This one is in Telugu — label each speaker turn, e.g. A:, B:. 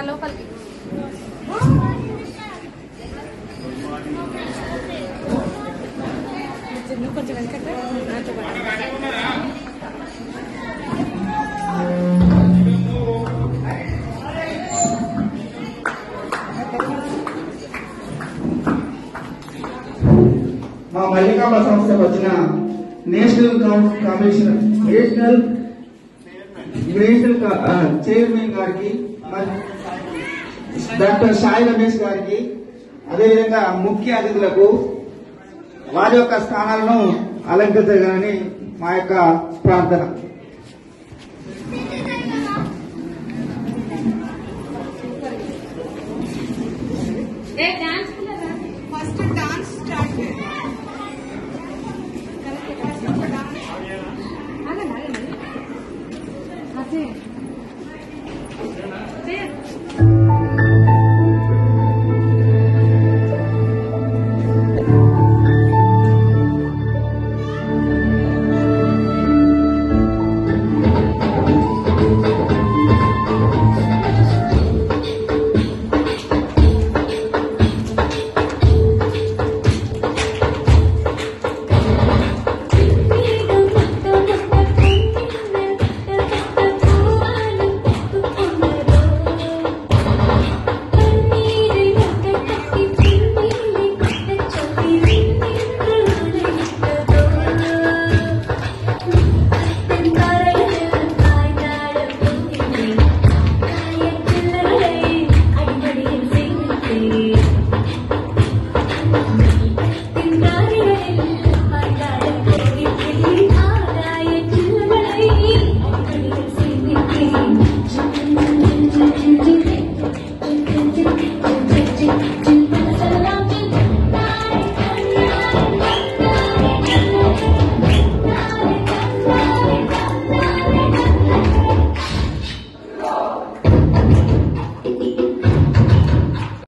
A: లోపలికి నువ్వు కొంచెం వెనకట్టు నాతో పాటు.
B: మా మల్లికాంబ సంస్థకు వచ్చిన నేషనల్ కౌన్- కమిషన్ నేషనల్ నేషనల్ క- ఆ, చైర్మన్ గారికి మరి డాక్టర్ సాయి రమేష్ గారికి అదేవిధంగా ముఖ్య అతిథులకు వారి యొక్క స్థానాలను అలంకరించగలని మా యొక్క ప్రార్థన